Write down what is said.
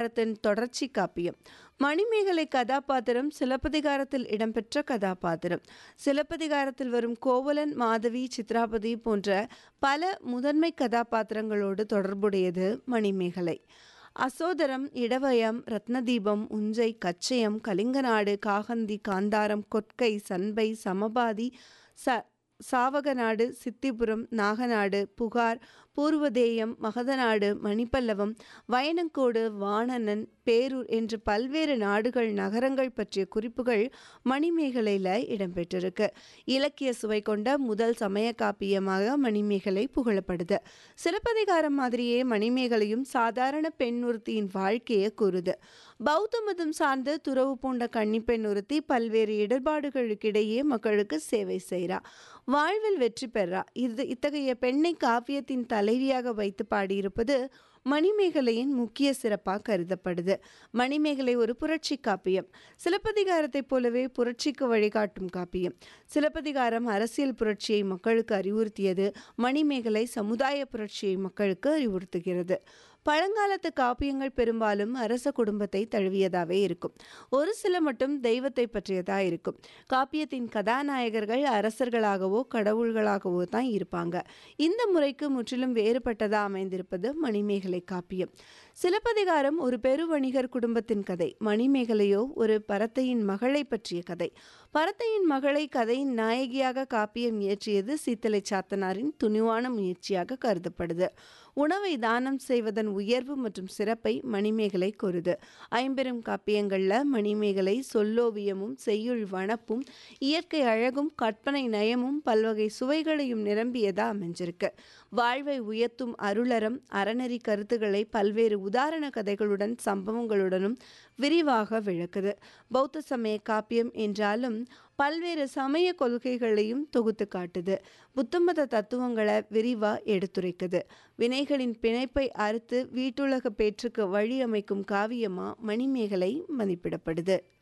சிலப்பதிகாரத்தின் தொடர்ச்சி காப்பியம் மணிமேகலை கதாபாத்திரம் சிலப்பதிகாரத்தில் இடம்பெற்ற கதாபாத்திரம் சிலப்பதிகாரத்தில் வரும் கோவலன் மாதவி சித்ராபதி போன்ற பல முதன்மை கதாபாத்திரங்களோடு தொடர்புடையது மணிமேகலை அசோதரம் இடவயம் ரத்னதீபம் உஞ்சை கச்சயம் கலிங்கநாடு காகந்தி காந்தாரம் கொற்கை சண்பை சமபாதி ச சாவகநாடு சித்திபுரம் நாகநாடு புகார் பூர்வதேயம் மகதநாடு மணிப்பல்லவம் வயனங்கோடு வாணனன் பேரூர் என்று பல்வேறு நாடுகள் நகரங்கள் பற்றிய குறிப்புகள் மணிமேகலையில் இடம்பெற்றிருக்கு இலக்கிய சுவை கொண்ட முதல் சமய காப்பியமாக மணிமேகலை புகழப்படுது சிலப்பதிகாரம் மாதிரியே மணிமேகலையும் சாதாரண பெண் ஒருத்தியின் வாழ்க்கையை கூறுது பௌத்த மதம் சார்ந்து துறவு பூண்ட கன்னிப்பெண் ஒருத்தி பல்வேறு இடர்பாடுகளுக்கிடையே மக்களுக்கு சேவை செய்கிறா வாழ்வில் வெற்றி பெறா இது இத்தகைய பெண்ணை காவியத்தின் தலைவியாக வைத்து பாடியிருப்பது மணிமேகலையின் முக்கிய சிறப்பாக கருதப்படுது மணிமேகலை ஒரு புரட்சி காப்பியம் சிலப்பதிகாரத்தைப் போலவே புரட்சிக்கு வழிகாட்டும் காப்பியம் சிலப்பதிகாரம் அரசியல் புரட்சியை மக்களுக்கு அறிவுறுத்தியது மணிமேகலை சமுதாய புரட்சியை மக்களுக்கு அறிவுறுத்துகிறது பழங்காலத்து காப்பியங்கள் பெரும்பாலும் அரச குடும்பத்தை தழுவியதாகவே இருக்கும் ஒரு சில மட்டும் தெய்வத்தை பற்றியதா இருக்கும் காப்பியத்தின் கதாநாயகர்கள் அரசர்களாகவோ கடவுள்களாகவோ தான் இருப்பாங்க இந்த முறைக்கு முற்றிலும் வேறுபட்டதா அமைந்திருப்பது மணிமேகலை காப்பியம் சிலப்பதிகாரம் ஒரு பெருவணிகர் குடும்பத்தின் கதை மணிமேகலையோ ஒரு பரத்தையின் மகளை பற்றிய கதை பரத்தையின் மகளை கதையின் நாயகியாக காப்பியம் இயற்றியது சீத்தலை சாத்தனாரின் துணிவான முயற்சியாக கருதப்படுது உணவை தானம் செய்வதன் உயர்வு மற்றும் சிறப்பை மணிமேகலை கூறுது ஐம்பெரும் காப்பியங்களில் மணிமேகலை சொல்லோவியமும் செய்யுள் வனப்பும் இயற்கை அழகும் கற்பனை நயமும் பல்வகை சுவைகளையும் நிரம்பியதா அமைஞ்சிருக்கு வாழ்வை உயர்த்தும் அருளறம் அறநெறி கருத்துக்களை பல்வேறு உதாரண கதைகளுடன் சம்பவங்களுடனும் விரிவாக விளக்குது பௌத்த சமய காப்பியம் என்றாலும் பல்வேறு சமய கொள்கைகளையும் தொகுத்து காட்டுது புத்தமத தத்துவங்களை விரிவாக எடுத்துரைக்குது வினைகளின் பிணைப்பை அறுத்து வீட்டுலக பேற்றுக்கு வழி அமைக்கும் காவியமா மணிமேகலை மதிப்பிடப்படுது